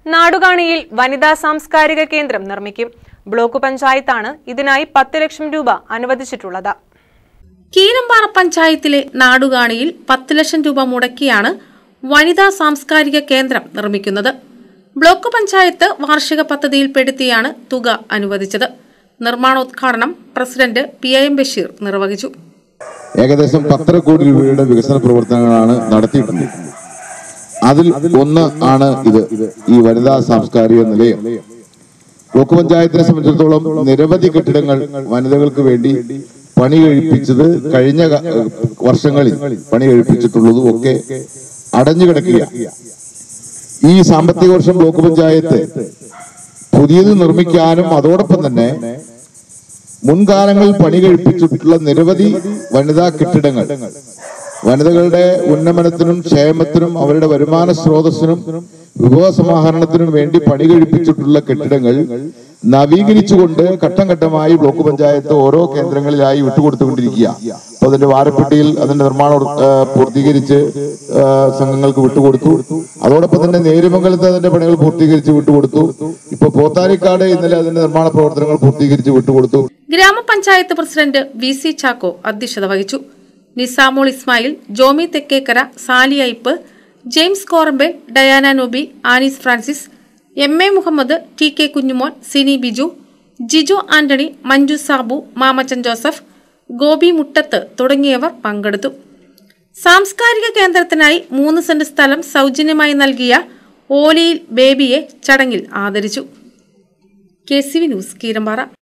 നാടുകാണിയിൽ വനിതാ സാംസ്കാരിക കേന്ദ്രം നിർമ്മിക്കും ബ്ലോക്ക് പഞ്ചായത്താണ് ഇതിനായി പത്ത് ലക്ഷം രൂപ അനുവദിച്ചിട്ടുള്ളത് കീരമ്പാറ പഞ്ചായത്തിലെ നാടുകാണിയിൽ പത്ത് ലക്ഷം രൂപ മുടക്കിയാണ് വനിതാ സാംസ്കാരിക കേന്ദ്രം നിർമ്മിക്കുന്നത് ബ്ലോക്ക് പഞ്ചായത്ത് വാർഷിക പദ്ധതിയിൽപ്പെടുത്തിയാണ് തുക അനുവദിച്ചത് നിർമ്മാണോദ്ഘാടനം പ്രസിഡന്റ് പി എം ബഷീർ നിർവഹിച്ചു ഏകദേശം പത്തര കോടി രൂപയുടെ വികസന പ്രവർത്തനങ്ങളാണ് നടത്തിയിട്ടുള്ളത് അതിൽ ഒന്ന് ആണ് ഇത് ഈ വനിതാ സാംസ്കാരിക നിലയം ബ്ലോക്ക് പഞ്ചായത്തിനെ സംബന്ധിച്ചിടത്തോളം നിരവധി കെട്ടിടങ്ങൾ വനിതകൾക്ക് വേണ്ടി പണി കഴിപ്പിച്ചത് കഴിഞ്ഞ ക- വർഷങ്ങളിൽ പണി കഴിപ്പിച്ചിട്ടുള്ളതും ഒക്കെ അടഞ്ഞു കിടക്കുക ഈ സാമ്പത്തിക വർഷം ബ്ലോക്ക് പഞ്ചായത്ത് പുതിയത് നിർമ്മിക്കാനും അതോടൊപ്പം തന്നെ മുൻകാലങ്ങളിൽ പണി കഴിപ്പിച്ചിട്ടുള്ള നിരവധി വനിതാ കെട്ടിടങ്ങൾ വനിതകളുടെ ഉന്നമനത്തിനും ക്ഷേമത്തിനും അവരുടെ വരുമാന സ്രോതസ്സിനും വിഭവ സമാഹരണത്തിനും വേണ്ടി പണി കഴിപ്പിച്ചിട്ടുള്ള കെട്ടിടങ്ങൾ നവീകരിച്ചുകൊണ്ട് ഘട്ടം ഘട്ടമായി ബ്ലോക്ക് പഞ്ചായത്ത് ഓരോ കേന്ദ്രങ്ങളിലായി വിട്ടുകൊടുത്തുകൊണ്ടിരിക്കുക അപ്പൊ അതിന്റെ വാരപ്പെട്ടിയിൽ അതിന്റെ നിർമ്മാണം ആ, പൂർത്തീകരിച്ച് ആ, സംഘങ്ങൾക്ക് വിട്ടുകൊടുത്തു അതോടൊപ്പം തന്നെ നേരുമംഗലത്ത് അതിന്റെ പണികൾ പൂർത്തീകരിച്ച് വിട്ടുകൊടുത്തു ഇപ്പൊ പോത്താരിക്കാട് ഇന്നലെ അതിന്റെ നിർമ്മാണ പ്രവർത്തനങ്ങൾ പൂർത്തീകരിച്ച് വിട്ടുകൊടുത്തു ഗ്രാമപഞ്ചായത്ത് പ്രസിഡന്റ് വി സി ചാക്കോ അധ്യക്ഷത വഹിച്ചു Nisamol Ismail Jomy Thekkekkara Sali Aipe James Korambel Diana Noby Anees Francis M A Muhammad T K Kunjumon Cini Biju Jijo Antony Manju Sabu Mamachan Joseph Gopi Muttath തുടങ്ങിയവർ പങ്കെടുത്തു സാംസ്കാരിക കേന്ദ്രത്തിനായി മൂന്ന് സെന്റ് സ്ഥലം സൗജന്യമായി നൽകിയ ഓലിയിൽ ബേബിയെ ചടങ്ങിൽ ആദരിച്ചു K C V news Keerampara